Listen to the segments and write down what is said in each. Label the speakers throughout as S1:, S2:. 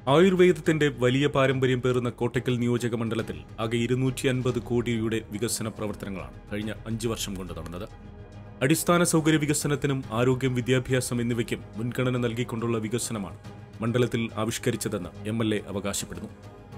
S1: ആയുർവേദത്തിന്റെ വലിയ പാരമ്പര്യം പേറുന്ന കോട്ടയ്ക്കൽ നിയോജക മണ്ഡലത്തിൽ ആകെ ഇരുന്നൂറ്റി അൻപത് കോടിയുടെ വികസന പ്രവർത്തനങ്ങളാണ് കഴിഞ്ഞ അഞ്ചു വർഷം കൊണ്ട് നടന്നത് അടിസ്ഥാന സൗകര്യ വികസനത്തിനും ആരോഗ്യം വിദ്യാഭ്യാസം എന്നിവയ്ക്കും മുൻഗണന നൽകിക്കൊണ്ടുള്ള വികസനമാണ് മണ്ഡലത്തിൽ ആവിഷ്കരിച്ചതെന്ന് എം എൽ എ അവകാശപ്പെടുന്നു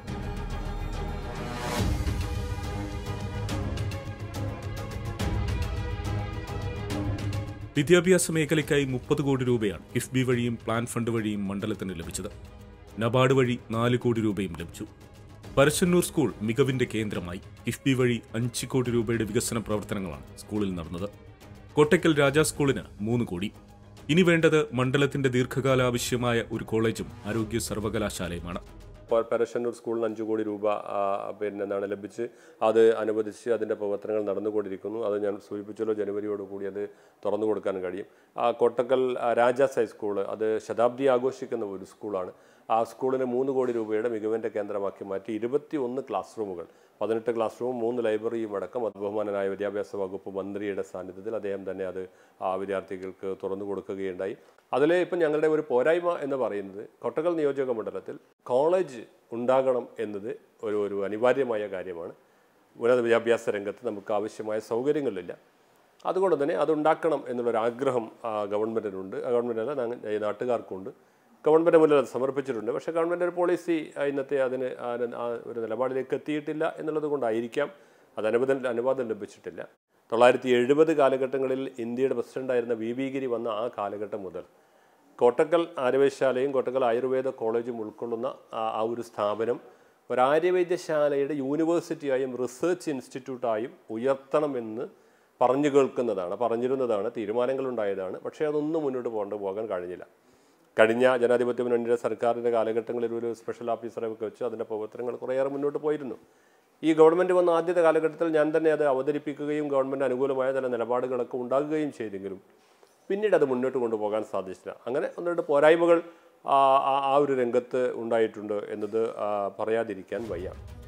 S1: വിദ്യാഭ്യാസ മേഖലയ്ക്കായി മുപ്പത് കോടി രൂപയാണ് കിഫ്ബി വഴിയും പ്ലാൻ ഫണ്ട് വഴിയും മണ്ഡലത്തിന് ലഭിച്ചത് നബാർഡ് വഴി നാല് കോടി രൂപയും ലഭിച്ചു പരശന്നൂർ സ്കൂൾ മികവിന്റെ കേന്ദ്രമായി കിഫ്ബി വഴി അഞ്ച് കോടി രൂപയുടെ വികസന പ്രവർത്തനങ്ങളാണ് സ്കൂളിൽ നടന്നത് കോട്ടയ്ക്കൽ രാജാ സ്കൂളിന് മൂന്ന് കോടി ഇനി വേണ്ടത് മണ്ഡലത്തിന്റെ ദീർഘകാല ആവശ്യമായ ഒരു കോളേജും ആരോഗ്യ സർവകലാശാലയുമാണ്
S2: പ- പരശന്നൂർ സ്കൂളിന് അഞ്ച് കോടി രൂപ ആ, പിന്നെ എന്താണ് ലഭിച്ച് അത് അനുവദിച്ച് അതിൻ്റെ പ്രവർത്തനങ്ങൾ നടന്നുകൊണ്ടിരിക്കുന്നു അത് ഞാൻ സൂചിപ്പിച്ചല്ലോ ജനുവരിയോട് കൂടി അത് തുറന്നു കൊടുക്കാൻ കഴിയും ആ കോട്ടക്കൽ ആ, രാജാസ് ഹൈസ്കൂള് അത് ശതാബ്ദി ആഘോഷിക്കുന്ന ഒരു സ്കൂളാണ് ആ സ്കൂളിന് മൂന്ന് കോടി രൂപയുടെ മികവിൻ്റെ കേന്ദ്രമാക്കി മാറ്റി ഇരുപത്തി ഒന്ന് ക്ലാസ് റൂമുകൾ പതിനെട്ട് ക്ലാസ് റൂമും മൂന്ന് ലൈബ്രറിയും അടക്കം അത് ബഹുമാനനായ വിദ്യാഭ്യാസ വകുപ്പ് മന്ത്രിയുടെ സാന്നിധ്യത്തിൽ അദ്ദേഹം തന്നെ അത് ആ വിദ്യാർത്ഥികൾക്ക് തുറന്നു കൊടുക്കുകയുണ്ടായി അതിൽ ഇപ്പം ഞങ്ങളുടെ ഒരു പോരായ്മ എന്ന് പറയുന്നത് കൊട്ടക്കൽ നിയോജക മണ്ഡലത്തിൽ കോളേജ് ഉണ്ടാകണം എന്നത് ഒരു ഒരു അനിവാര്യമായ കാര്യമാണ് ഉന്നത വിദ്യാഭ്യാസ രംഗത്ത് നമുക്ക് ആവശ്യമായ സൗകര്യങ്ങളില്ല അതുകൊണ്ട് തന്നെ അതുണ്ടാക്കണം എന്നുള്ളൊരു ആഗ്രഹം ആ, ഗവൺമെൻറ്റിനുണ്ട് ആ, ഗവൺമെൻറ്റല്ല ഞങ്ങ- ഈ നാട്ടുകാർക്കുണ്ട് ഗവൺമെൻറ് മുന്നിൽ അത് സമർപ്പിച്ചിട്ടുണ്ട് പക്ഷേ ഗവൺമെൻറ് ഒരു പോളിസി ആ, ഇന്നത്തെ അതിന് ആ ആ ഒരു നിലപാടിലേക്ക് എത്തിയിട്ടില്ല എന്നുള്ളത് കൊണ്ടായിരിക്കാം അത് അനുവാദം അനുവാദം ലഭിച്ചിട്ടില്ല തൊള്ളായിരത്തി എഴുപത് കാലഘട്ടങ്ങളിൽ ഇന്ത്യയുടെ പ്രസിഡന്റായിരുന്ന വി വി ഗിരി വന്ന ആ കാലഘട്ടം മുതൽ കോട്ടക്കൽ ആര്യവൈദ്യശാലയും കോട്ടക്കൽ ആയുർവേദ കോളേജും ഉൾക്കൊള്ളുന്ന ആ ആ ഒരു സ്ഥാപനം ഒരു ആര്യവൈദ്യശാലയുടെ യൂണിവേഴ്സിറ്റിയായും റിസർച്ച് ഇൻസ്റ്റിറ്റ്യൂട്ടായും ഉയർത്തണമെന്ന് പറഞ്ഞു കേൾക്കുന്നതാണ് പറഞ്ഞിരുന്നതാണ് തീരുമാനങ്ങളുണ്ടായതാണ് പക്ഷേ അതൊന്നും മുന്നോട്ട് പോകൊണ്ട് പോകാൻ കഴിഞ്ഞില്ല കഴിഞ്ഞ ജനാധിപത്യ മുന്നണിയുടെ സർക്കാരിൻ്റെ കാലഘട്ടങ്ങളിൽ ഒരു സ്പെഷ്യൽ ഓഫീസറെ ഒക്കെ വെച്ച് അതിൻ്റെ പ്രവർത്തനങ്ങൾ കുറേയേറെ മുന്നോട്ട് പോയിരുന്നു ഈ ഗവൺമെൻറ് വന്ന ആദ്യത്തെ കാലഘട്ടത്തിൽ ഞാൻ തന്നെ അത് അവതരിപ്പിക്കുകയും ഗവൺമെൻറ് അനുകൂലമായ ചില നിലപാടുകളൊക്കെ ഉണ്ടാകുകയും ചെയ്തെങ്കിലും പിന്നീട് അത് മുന്നോട്ട് കൊണ്ടുപോകാൻ സാധിച്ചില്ല അങ്ങനെ ഒന്ന് രണ്ട് പോരായ്മകൾ ആ ആ- ആ ഒരു രംഗത്ത് ഉണ്ടായിട്ടുണ്ട് എന്നത് ആ, പറയാതിരിക്കാൻ വയ്യ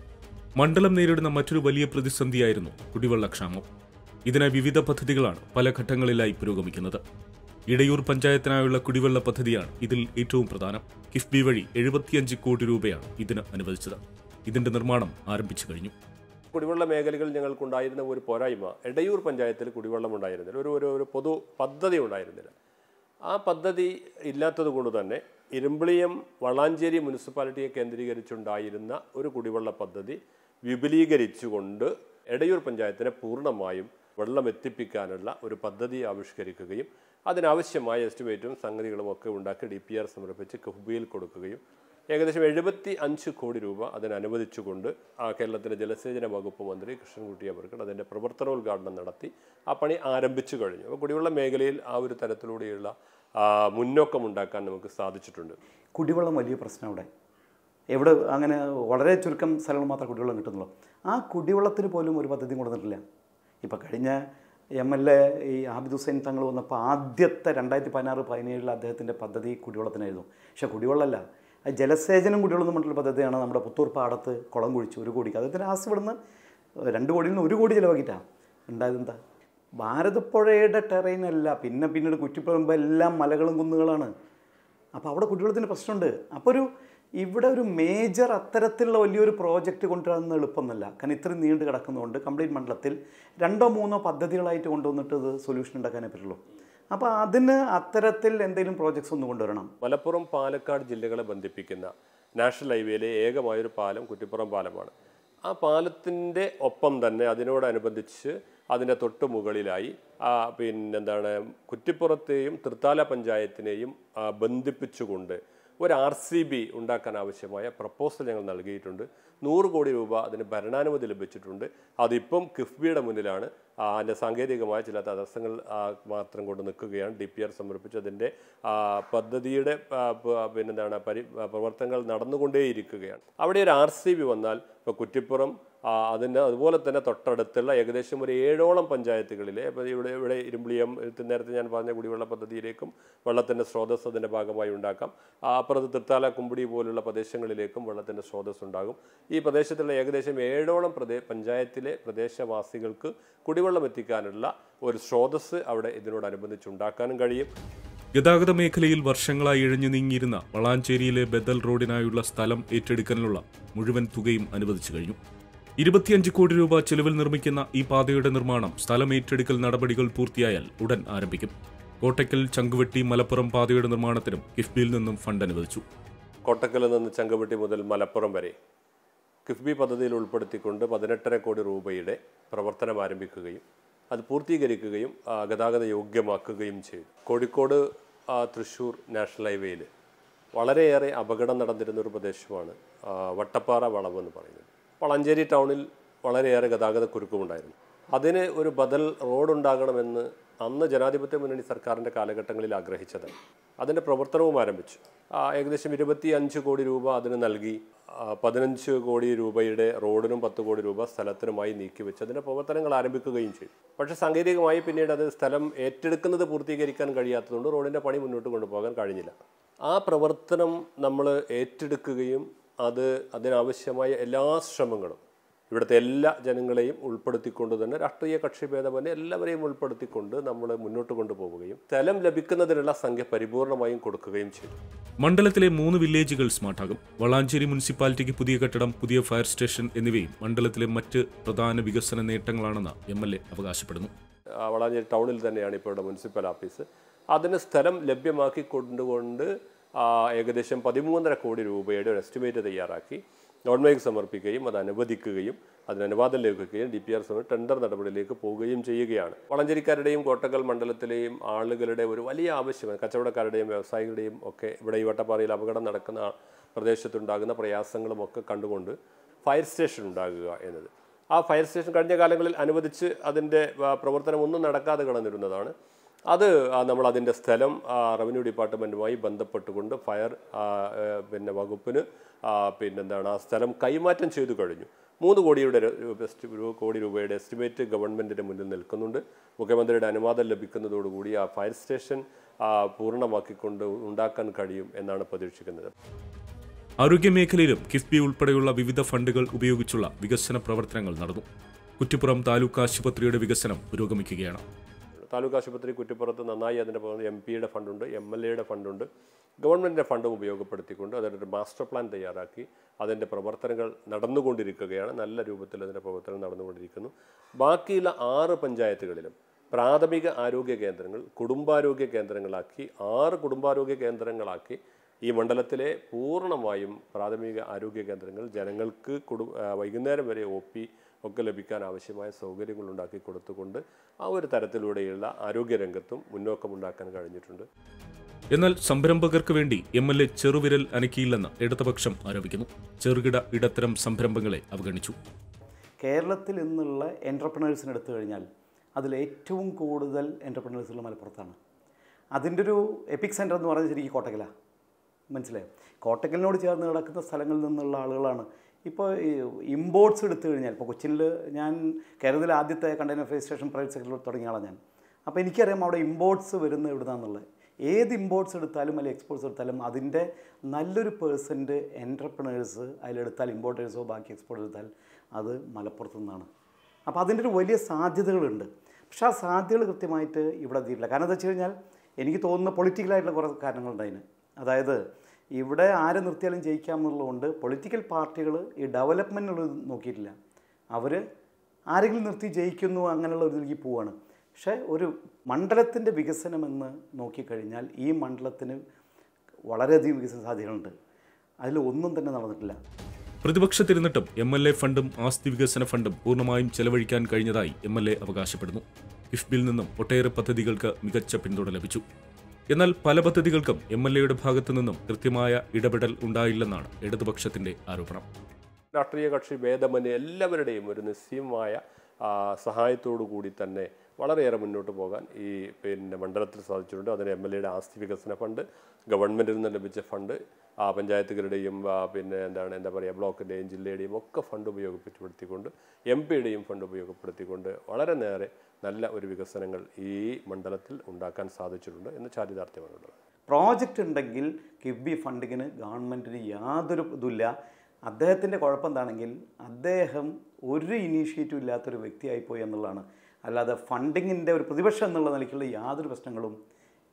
S1: മണ്ഡലം നേരിടുന്ന മറ്റൊരു വലിയ പ്രതിസന്ധിയായിരുന്നു കുടിവെള്ളക്ഷാമം ഇതിനായി വിവിധ പദ്ധതികളാണ് പല ഘട്ടങ്ങളിലായി പുരോഗമിക്കുന്നത് ഇടയൂർ പഞ്ചായത്തിനായുള്ള കുടിവെള്ള പദ്ധതിയാണ് ഇതിൽ ഏറ്റവും പ്രധാനം കിഫ്ബി വഴി എഴുപത്തിയഞ്ച് കോടി രൂപയാണ് ഇതിന് അനുവദിച്ചത് ഇതിന്റെ നിർമ്മാണം ആരംഭിച്ചു കഴിഞ്ഞു
S2: കുടിവെള്ള മേഖലകളിൽ ഞങ്ങൾക്കുണ്ടായിരുന്ന ഒരു പോരായ്മ എടയൂർ പഞ്ചായത്തിൽ കുടിവെള്ളം ഉണ്ടായിരുന്നില്ല ഒരു ഒരു ഒരു പൊതു പദ്ധതി ഉണ്ടായിരുന്നില്ല ആ പദ്ധതി ഇല്ലാത്തത് കൊണ്ട് തന്നെ ഇരുമ്പിളിയം വളാഞ്ചേരി മുനിസിപ്പാലിറ്റിയെ കേന്ദ്രീകരിച്ചുണ്ടായിരുന്ന ഒരു കുടിവെള്ള പദ്ധതി വിപുലീകരിച്ചുകൊണ്ട് എടയൂർ പഞ്ചായത്തിനെ പൂർണ്ണമായും വെള്ളം എത്തിപ്പിക്കാനുള്ള ഒരു പദ്ധതി ആവിഷ്കരിക്കുകയും അതിനാവശ്യമായ എസ്റ്റിമേറ്റും സംഗതികളും ഒക്കെ ഉണ്ടാക്കി ഡി പി ആർ സമർപ്പിച്ച് കിഫ്ബിയിൽ കൊടുക്കുകയും ഏകദേശം എഴുപത്തി അഞ്ച് കോടി രൂപ അതിന് അനുവദിച്ചുകൊണ്ട് ആ കേരളത്തിലെ ജലസേചന വകുപ്പ് മന്ത്രി കൃഷ്ണൻകുട്ടി അവർക്ക് അതിൻ്റെ പ്രവർത്തനോദ്ഘാടനം നടത്തി ആ പണി ആരംഭിച്ചു കഴിഞ്ഞു അപ്പോൾ കുടിവെള്ള മേഖലയിൽ ആ ഒരു തരത്തിലൂടെയുള്ള ആ, മുന്നോക്കം ഉണ്ടാക്കാൻ നമുക്ക് സാധിച്ചിട്ടുണ്ട്
S3: കുടിവെള്ളം വലിയ പ്രശ്നം അവിടെ എവിടെ അങ്ങനെ വളരെ ചുരുക്കം സ്ഥലങ്ങൾ മാത്രമേ കുടിവെള്ളം കിട്ടുന്നുള്ളൂ ആ കുടിവെള്ളത്തിന് പോലും ഒരു പദ്ധതി കൊണ്ടുവന്നിട്ടില്ല ഇപ്പോൾ കഴിഞ്ഞ എം എൽ എ ഈ ആബിദ് ഹുസൈൻ തങ്ങൾ വന്നപ്പോൾ ആദ്യത്തെ രണ്ടായിരത്തി പതിനാറ് പതിനേഴിൽ അദ്ദേഹത്തിൻ്റെ പദ്ധതി കുടിവെള്ളത്തിനായിരുന്നു പക്ഷേ കുടിവെള്ളമല്ല അത് ജലസേചനം കുടിവെള്ളം എന്ന് പറഞ്ഞിട്ടുള്ള പദ്ധതിയാണ് നമ്മുടെ പുത്തൂർ പാടത്ത് കുളം കുഴിച്ച് ഒരു കോടിക്ക് അദ്ദേഹത്തിന് ആസ് ഇവിടുന്ന് രണ്ട് കോടിയിൽ നിന്ന് ഒരു കോടി ചിലവാക്കിയിട്ടാണ് ഉണ്ടായത് എന്താ ഭാരതപ്പുഴയുടെ ടെറൈൻ അല്ല പിന്നെ പിന്നീട് കുറ്റിപ്പറമ്പ് എല്ലാം മലകളും കുന്നുകളാണ് അപ്പോൾ അവിടെ കുടിവെള്ളത്തിന് പ്രശ്നമുണ്ട് അപ്പോൾ ഒരു ഇവിടെ ഒരു മേജർ അത്തരത്തിലുള്ള വലിയൊരു പ്രോജക്റ്റ് കൊണ്ടുവരുന്ന എളുപ്പമൊന്നുമല്ല കാരണം ഇത്രയും നീണ്ടു കിടക്കുന്നതുകൊണ്ട് കംപ്ലീറ്റ് മണ്ഡലത്തിൽ രണ്ടോ മൂന്നോ പദ്ധതികളായിട്ട് കൊണ്ടുവന്നിട്ട് ഇത് സൊല്യൂഷൻ ഉണ്ടാക്കാനേ പറ്റുള്ളൂ അപ്പോൾ അതിന് അത്തരത്തിൽ എന്തെങ്കിലും പ്രോജക്ട്സ് ഒന്ന് കൊണ്ടുവരണം
S2: മലപ്പുറം പാലക്കാട് ജില്ലകളെ ബന്ധിപ്പിക്കുന്ന നാഷണൽ ഹൈവേയിലെ ഏകമായൊരു പാലം കുറ്റിപ്പുറം പാലമാണ് ആ പാലത്തിൻ്റെ ഒപ്പം തന്നെ അതിനോടനുബന്ധിച്ച് അതിൻ്റെ തൊട്ട് മുകളിലായി ആ പിന്നെന്താണ് കുറ്റിപ്പുറത്തെയും തൃത്താല പഞ്ചായത്തിനെയും ആ, ബന്ധിപ്പിച്ചുകൊണ്ട് ഒരു ആർ സി ബി ഉണ്ടാക്കാൻ ആവശ്യമായ പ്രപ്പോസൽ ഞങ്ങൾ നൽകിയിട്ടുണ്ട് നൂറ് കോടി രൂപ അതിന് ഭരണാനുമതി ലഭിച്ചിട്ടുണ്ട് അതിപ്പം കിഫ്ബിയുടെ മുന്നിലാണ് ആ, അതിൻ്റെ സാങ്കേതികമായ ചില തടസ്സങ്ങൾ ആ, മാത്രം കൊണ്ട് നിൽക്കുകയാണ് ഡി പി ആർ സമർപ്പിച്ച് അതിൻ്റെ ആ, പദ്ധതിയുടെ ആ, പ- പിന്നെന്താണ് പരി ആ, പ്രവർത്തനങ്ങൾ നടന്നുകൊണ്ടേയിരിക്കുകയാണ് അവിടെ ഒരു ആർ സി ബി വന്നാൽ ഇപ്പോൾ കുറ്റിപ്പുറം ആ, അതിൻ്റെ അതുപോലെ തന്നെ തൊട്ടടുത്തുള്ള ഏകദേശം ഒരു ഏഴോളം പഞ്ചായത്തുകളിലെ ഇപ്പോൾ ഇവിടെ ഇവിടെ ഇരുമ്പിളിയം ഇത് നേരത്തെ ഞാൻ പറഞ്ഞ കുടിവെള്ള പദ്ധതിയിലേക്കും വെള്ളത്തിൻ്റെ സ്രോതസ് അതിൻ്റെ ഭാഗമായി ഉണ്ടാക്കാം ആ, അപ്പുറത്ത് തൃത്താല കുമ്പിടി പോലുള്ള പ്രദേശങ്ങളിലേക്കും വെള്ളത്തിൻ്റെ സ്രോതസ് ഉണ്ടാകും ഈ പ്രദേശത്തുള്ള ഏകദേശം ഏഴോളം പ്രദേ പഞ്ചായത്തിലെ പ്രദേശവാസികൾക്ക് കുടിവെള്ളം എത്തിക്കാനുള്ള ഒരു സ്രോതസ് അവിടെ ഇതിനോടനുബന്ധിച്ച് ഉണ്ടാക്കാനും കഴിയും
S1: ഗതാഗത മേഖലയിൽ വർഷങ്ങളായി ഇഴഞ്ഞു നീങ്ങിയിരുന്ന വളാഞ്ചേരിയിലെ ബദൽ റോഡിനായുള്ള സ്ഥലം ഏറ്റെടുക്കാനുള്ള മുഴുവൻ തുകയും അനുവദിച്ചു കഴിഞ്ഞു ഇരുപത്തിയഞ്ച് കോടി രൂപ ചെലവിൽ നിർമ്മിക്കുന്ന ഈ പാതയുടെ നിർമ്മാണം സ്ഥലം ഏറ്റെടുക്കൽ നടപടികൾ പൂർത്തിയായാൽ ഉടൻ ആരംഭിക്കും കോട്ടയ്ക്കൽ ചങ്കുവെട്ടി മലപ്പുറം പാതയുടെ നിർമ്മാണത്തിനും കിഫ്ബിയിൽ നിന്നും ഫണ്ട് അനുവദിച്ചു
S2: കോട്ടക്കലിൽ നിന്ന് ചങ്കവട്ടി മുതൽ മലപ്പുറം വരെ കിഫ്ബി പദ്ധതിയിൽ ഉൾപ്പെടുത്തിക്കൊണ്ട് പതിനെട്ടര കോടി രൂപയുടെ പ്രവർത്തനം ആരംഭിക്കുകയും അത് പൂർത്തീകരിക്കുകയും ആ, ഗതാഗത യോഗ്യമാക്കുകയും ചെയ്തു കോഴിക്കോട് ആ, തൃശ്ശൂർ നാഷണൽ ഹൈവേയിൽ വളരെയേറെ അപകടം നടന്നിരുന്ന ഒരു പ്രദേശമാണ് ആ, വട്ടപ്പാറ വളവ് എന്ന് പറയുന്നത് വളഞ്ചേരി ടൗണിൽ വളരെയേറെ ഗതാഗത കുരുക്കുമുണ്ടായിരുന്നു അതിന് ഒരു ബദൽ റോഡ് ഉണ്ടാകണമെന്ന് അന്ന് ജനാധിപത്യ മുന്നണി സർക്കാരിൻ്റെ കാലഘട്ടങ്ങളിൽ ആഗ്രഹിച്ചതാണ് അതിൻ്റെ പ്രവർത്തനവും ആരംഭിച്ചു ആ, ഏകദേശം ഇരുപത്തി അഞ്ച് കോടി രൂപ അതിന് നൽകി ആ, പതിനഞ്ച് കോടി രൂപയുടെ റോഡിനും പത്ത് കോടി രൂപ സ്ഥലത്തിനുമായി നീക്കിവെച്ച് അതിൻ്റെ പ്രവർത്തനങ്ങൾ ആരംഭിക്കുകയും ചെയ്തു പക്ഷേ സാങ്കേതികമായി പിന്നീട് അത് സ്ഥലം ഏറ്റെടുക്കുന്നത് പൂർത്തീകരിക്കാൻ കഴിയാത്തതുകൊണ്ട് റോഡിൻ്റെ പണി മുന്നോട്ട് കൊണ്ടുപോകാൻ കഴിഞ്ഞില്ല ആ പ്രവർത്തനം നമ്മൾ ഏറ്റെടുക്കുകയും അത് അതിനാവശ്യമായ എല്ലാ ശ്രമങ്ങളും ഇവിടുത്തെ എല്ലാ ജനങ്ങളെയും ഉൾപ്പെടുത്തിക്കൊണ്ട് തന്നെ രാഷ്ട്രീയ കക്ഷി ഭേദമന്യേ എല്ലാവരെയും ഉൾപ്പെടുത്തിക്കൊണ്ട് നമ്മൾ മുന്നോട്ട് കൊണ്ടുപോവുകയും സ്ഥലം ലഭിക്കുന്നതിനുള്ള സംഖ്യ പരിപൂർണമായും കൊടുക്കുകയും ചെയ്തു
S1: മണ്ഡലത്തിലെ മൂന്ന് വില്ലേജുകൾ സ്മാർട്ടാകും വളാഞ്ചേരി മുനിസിപ്പാലിറ്റിക്ക് പുതിയ കെട്ടിടം പുതിയ ഫയർ സ്റ്റേഷൻ എന്നിവയും മണ്ഡലത്തിലെ മറ്റ് പ്രധാന വികസന നേട്ടങ്ങളാണെന്ന് എം എൽ എ അവകാശപ്പെടുന്നു
S2: ആ, വളാഞ്ചേരി ടൗണിൽ തന്നെയാണ് ഇപ്പോൾ ഇവിടെ മുനിസിപ്പൽ ഓഫീസ് അതിന് സ്ഥലം ലഭ്യമാക്കി കൊണ്ടുകൊണ്ട് ആ, ഏകദേശം പതിമൂന്നര കോടി രൂപയുടെ ഒരു എസ്റ്റിമേറ്റ് തയ്യാറാക്കി ഗവൺമെൻറ് സമർപ്പിക്കുകയും അത് അനുവദിക്കുകയും അതിന് അനുവാദം ലഭിക്കുകയും ഡി പി ആർ സമയം ടെൻഡർ നടപടിയിലേക്ക് പോവുകയും ചെയ്യുകയാണ് വളഞ്ചേരിക്കാരുടെയും കോട്ടക്കൽ മണ്ഡലത്തിലെയും ആളുകളുടെ ഒരു വലിയ ആവശ്യമാണ് കച്ചവടക്കാരുടെയും വ്യവസായികളുടെയും ഒക്കെ ഇവിടെ ഈ വട്ടപ്പാറയിൽ അപകടം നടക്കുന്ന ആ പ്രദേശത്തുണ്ടാകുന്ന പ്രയാസങ്ങളും ഒക്കെ കണ്ടുകൊണ്ട് ഫയർ സ്റ്റേഷൻ ഉണ്ടാകുക എന്നത് ആ ഫയർ സ്റ്റേഷൻ കഴിഞ്ഞ കാലങ്ങളിൽ അനുവദിച്ച് അതിൻ്റെ ആ, പ്രവർത്തനം ഒന്നും നടക്കാതെ കിടന്നിരുന്നതാണ് അത് ആ, നമ്മൾ അതിൻ്റെ സ്ഥലം ആ, റവന്യൂ ഡിപ്പാർട്ട്മെൻറ്റുമായി ബന്ധപ്പെട്ടുകൊണ്ട് ഫയർ ആ, ഏ, പിന്നെ വകുപ്പിന് ആ, പിന്നെന്താണ് ആ സ്ഥലം കൈമാറ്റം ചെയ്തു കഴിഞ്ഞു മൂന്ന് കോടിയുടെ ഒരു- ഒരു എസ്റ്റി- ഒരു കോടി രൂപയുടെ എസ്റ്റിമേറ്റ് ഗവൺമെൻറ്റിൻ്റെ മുന്നിൽ നിൽക്കുന്നുണ്ട് മുഖ്യമന്ത്രിയുടെ അനുവാദം ലഭിക്കുന്നതോടുകൂടി ആ ഫയർ സ്റ്റേഷൻ ആ, പൂർണ്ണമാക്കിക്കൊണ്ട് ഉണ്ടാക്കാൻ കഴിയും എന്നാണ് പ്രതീക്ഷിക്കുന്നത്
S1: ആരോഗ്യമേഖലയിലും കിഫ്ബി ഉൾപ്പെടെയുള്ള വിവിധ ഫണ്ടുകൾ ഉപയോഗിച്ചുള്ള വികസന പ്രവർത്തനങ്ങൾ നടന്നു കുറ്റിപ്പുറം താലൂക്ക് ആശുപത്രിയുടെ വികസനം പുരോഗമിക്കുകയാണ്
S2: താലൂക്ക് ആശുപത്രി കുറ്റിപ്പുറത്ത് നന്നായി അതിൻ്റെ എം പിയുടെ ഫണ്ടുണ്ട് എം എൽ എയുടെ ഫണ്ടുണ്ട് ഗവൺമെൻറ്റിൻ്റെ ഫണ്ടും ഉപയോഗപ്പെടുത്തിക്കൊണ്ട് അതിൻ്റെ മാസ്റ്റർ പ്ലാൻ തയ്യാറാക്കി അതിൻ്റെ പ്രവർത്തനങ്ങൾ നടന്നുകൊണ്ടിരിക്കുകയാണ് നല്ല രൂപത്തിൽ അതിൻ്റെ പ്രവർത്തനം നടന്നുകൊണ്ടിരിക്കുന്നു ബാക്കിയുള്ള ആറ് പഞ്ചായത്തുകളിലും പ്രാഥമിക ആരോഗ്യ കേന്ദ്രങ്ങൾ കുടുംബാരോഗ്യ കേന്ദ്രങ്ങളാക്കി ആറ് കുടുംബാരോഗ്യ കേന്ദ്രങ്ങളാക്കി ഈ മണ്ഡലത്തിലെ പൂർണ്ണമായും പ്രാഥമിക ആരോഗ്യ കേന്ദ്രങ്ങൾ ജനങ്ങൾക്ക് കുടു ആ, വൈകുന്നേരം വരെ ഒ പി ഒക്കെ ലഭിക്കാൻ ആവശ്യമായ സൗകര്യങ്ങൾ ഉണ്ടാക്കി കൊടുത്തുകൊണ്ട് ആ ഒരു തരത്തിലൂടെയുള്ള ആരോഗ്യരംഗത്തും മുന്നോക്കമുണ്ടാക്കാൻ കഴിഞ്ഞിട്ടുണ്ട്
S1: എന്നാൽ സംരംഭകർക്ക് വേണ്ടി എം എൽ എ ചെറുവിരൽ അനക്കിയില്ലെന്ന് ഇടതുപക്ഷം ആരോപിക്കുന്നു ചെറുകിട ഇടത്തരം സംരംഭങ്ങളെ അവഗണിച്ചു
S3: കേരളത്തിൽ നിന്നുള്ള എൻ്റർപ്രണേഴ്സിന് എടുത്തു കഴിഞ്ഞാൽ അതിൽ ഏറ്റവും കൂടുതൽ എൻ്റർപ്രണേഴ്സുകൾ മലപ്പുറത്താണ് അതിൻ്റെ ഒരു എപ്പിക് സെൻറ്റർ എന്ന് പറയുന്നത് ശരിക്കും കോട്ടക്കലാണ് മനസ്സിലായോ കോട്ടക്കലിനോട് ചേർന്ന് കിടക്കുന്ന സ്ഥലങ്ങളിൽ നിന്നുള്ള ആളുകളാണ് ഇപ്പോൾ ഈ ഇമ്പോർട്ട്സ് എടുത്തു കഴിഞ്ഞാൽ ഇപ്പോൾ കൊച്ചിനിൽ ഞാൻ കേരളത്തിലെ ആദ്യത്തെ കണ്ടെയ്നർ ഫ്രൈ സ്റ്റേഷൻ പ്രൈവറ്റ് സെക്ടറിൽ തുടങ്ങിയ ആളാണ് ഞാൻ അപ്പോൾ എനിക്കറിയാം അവിടെ ഇമ്പോർട്ട്സ് വരുന്നത് എവിടുന്നാന്നുള്ളത് ഏത് ഇമ്പോർട്ട്സ് എടുത്താലും അല്ലെങ്കിൽ എക്സ്പോർട്സ് എടുത്താലും അതിൻ്റെ നല്ലൊരു പേഴ്സൻറ്റ് എൻ്റർപ്രണേഴ്സ് അതിലെടുത്താൽ ഇമ്പോർട്ടേഴ്സോ ബാക്കി എക്സ്പോർട്ട് എടുത്താൽ അത് മലപ്പുറത്തു നിന്നാണ് അപ്പോൾ അതിൻ്റെ ഒരു വലിയ സാധ്യതകളുണ്ട് പക്ഷേ ആ സാധ്യതകൾ കൃത്യമായിട്ട് ഇവിടെ എത്തിയിട്ടില്ല കാരണം എന്താ വെച്ച് കഴിഞ്ഞാൽ എനിക്ക് തോന്നുന്ന പൊളിറ്റിക്കലായിട്ടുള്ള കുറേ കാരണങ്ങളുണ്ട് അതിന് അതായത് ഇവിടെ ആരെ നിർത്തിയാലും ജയിക്കാം എന്നുള്ളതുകൊണ്ട് പൊളിറ്റിക്കൽ പാർട്ടികൾ ഈ ഡെവലപ്മെൻറ്റിനുള്ളത് നോക്കിയിട്ടില്ല അവർ ആരെങ്കിലും നിർത്തി ജയിക്കുന്നു അങ്ങനെയുള്ള ഒരു ഇതിലേക്ക് പോവാണ് പക്ഷേ ഒരു മണ്ഡലത്തിൻ്റെ വികസനമെന്ന് നോക്കിക്കഴിഞ്ഞാൽ ഈ മണ്ഡലത്തിന് വളരെയധികം വികസന സാധ്യതകളുണ്ട് അതിൽ ഒന്നും തന്നെ നടന്നിട്ടില്ല
S1: പ്രതിപക്ഷത്തിരുന്നിട്ടും എം എൽ എ ഫണ്ടും ആസ്തി വികസന ഫണ്ടും പൂർണ്ണമായും ചെലവഴിക്കാൻ കഴിഞ്ഞതായി എം എൽ എ അവകാശപ്പെടുന്നു കിഫ്ബിൽ നിന്നും ഒട്ടേറെ പദ്ധതികൾക്ക് മികച്ച പിന്തുണ ലഭിച്ചു എന്നാൽ പല പദ്ധതികൾക്കും എം എൽ എയുടെ ഭാഗത്തു നിന്നും കൃത്യമായ ഇടപെടൽ ഉണ്ടായില്ലെന്നാണ് ഇടതുപക്ഷത്തിന്റെ ആരോപണം
S2: രാഷ്ട്രീയ കക്ഷി ഭേദമന്യേ എല്ലാവരുടെയും ഒരു നിസ്സീയമായ ആ, സഹായത്തോടു കൂടി തന്നെ വളരെയേറെ മുന്നോട്ട് പോകാൻ ഈ പിന്നെ മണ്ഡലത്തിൽ സാധിച്ചിട്ടുണ്ട് അതിന് എം എൽ എയുടെ ആസ്തി വികസന ഫണ്ട് ഗവൺമെൻറ്റിൽ നിന്ന് ലഭിച്ച ഫണ്ട് ആ പഞ്ചായത്തുകളുടെയും ആ, പിന്നെ എന്താണ് എന്താ പറയുക ബ്ലോക്കിൻ്റെയും ജില്ലയുടെയും ഒക്കെ ഫണ്ട് ഉപയോഗപ്പെടുത്തിക്കൊണ്ട് എം പിയുടെയും ഫണ്ട് ഉപയോഗപ്പെടുത്തിക്കൊണ്ട് വളരെ നേരെ നല്ല ഒരു വികസനങ്ങൾ ഈ മണ്ഡലത്തിൽ ഉണ്ടാക്കാൻ സാധിച്ചിട്ടുണ്ട് എന്ന് ചാരിതാർത്ഥ്യമാണുള്ളത്
S3: പ്രോജക്റ്റ് ഉണ്ടെങ്കിൽ കിഫ്ബി ഫണ്ടിങ്ങിന് ഗവൺമെൻറ്റിന് യാതൊരു ഇതുമില്ല അദ്ദേഹത്തിൻ്റെ കുഴപ്പം എന്താണെങ്കിൽ അദ്ദേഹം ഒരു ഇനീഷ്യേറ്റീവ് ഇല്ലാത്തൊരു വ്യക്തിയായിപ്പോയി എന്നുള്ളതാണ് അല്ലാതെ ഫണ്ടിങ്ങിൻ്റെ ഒരു പ്രതിപക്ഷം എന്നുള്ള നിലയ്ക്കുള്ള യാതൊരു പ്രശ്നങ്ങളും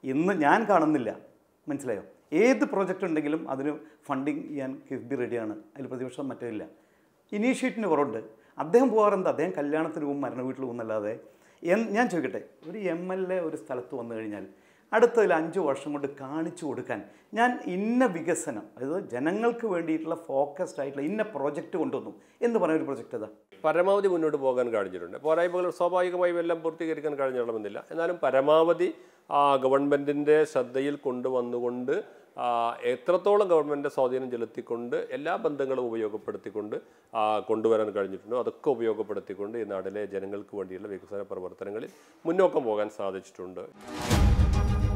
S3: ഇന്ന് ഞാൻ കാണുന്നില്ല മനസ്സിലായോ ഏത് പ്രോജക്റ്റ് ഉണ്ടെങ്കിലും അതിന് ഫണ്ടിങ് ചെയ്യാൻ കിഫ്ബി റെഡിയാണ് അതിൽ പ്രതിപക്ഷം മറ്റേതില്ല ഇനീഷ്യേറ്റീവിന് കുറവുണ്ട് അദ്ദേഹം പോകാറുണ്ട് അദ്ദേഹം കല്യാണത്തിന് പോകും മരണ വീട്ടിൽ പോകുന്നല്ലാതെ എൻ- ഞാൻ ചോദിക്കട്ടെ ഒരു എം എൽ എ ഒരു സ്ഥലത്ത് വന്നു കഴിഞ്ഞാൽ അടുത്തതിൽ അഞ്ച് വർഷം കൊണ്ട് കാണിച്ചു കൊടുക്കാൻ ഞാൻ ഇന്ന വികസനം അതായത് ജനങ്ങൾക്ക് വേണ്ടിയിട്ടുള്ള ഫോക്കസ്ഡ് ആയിട്ടുള്ള ഇന്ന പ്രോജക്റ്റ് കൊണ്ടുവന്നു എന്ന് പറയുന്ന ഒരു പ്രോജക്റ്റ് ഏതാ
S2: പരമാവധി മുന്നോട്ട് പോകാൻ കഴിഞ്ഞിട്ടുണ്ട് പോരായ്മകൾ സ്വാഭാവികമായും എല്ലാം പൂർത്തീകരിക്കാൻ കഴിഞ്ഞോളണമെന്നില്ല എന്നാലും പരമാവധി ആ ഗവൺമെൻറ്റിൻ്റെ ശ്രദ്ധയിൽ കൊണ്ടുവന്നുകൊണ്ട് ആ, എത്രത്തോളം ഗവൺമെൻറ് സ്വാധീനം ചെലുത്തിക്കൊണ്ട് എല്ലാ ബന്ധങ്ങളും ഉപയോഗപ്പെടുത്തിക്കൊണ്ട് ആ, കൊണ്ടുവരാൻ കഴിഞ്ഞിട്ടുണ്ടോ അതൊക്കെ ഉപയോഗപ്പെടുത്തിക്കൊണ്ട് ഈ നാട്ടിലെ ജനങ്ങൾക്ക് വേണ്ടിയുള്ള വികസന പ്രവർത്തനങ്ങളിൽ മുന്നോക്കം പോകാൻ സാധിച്ചിട്ടുണ്ട്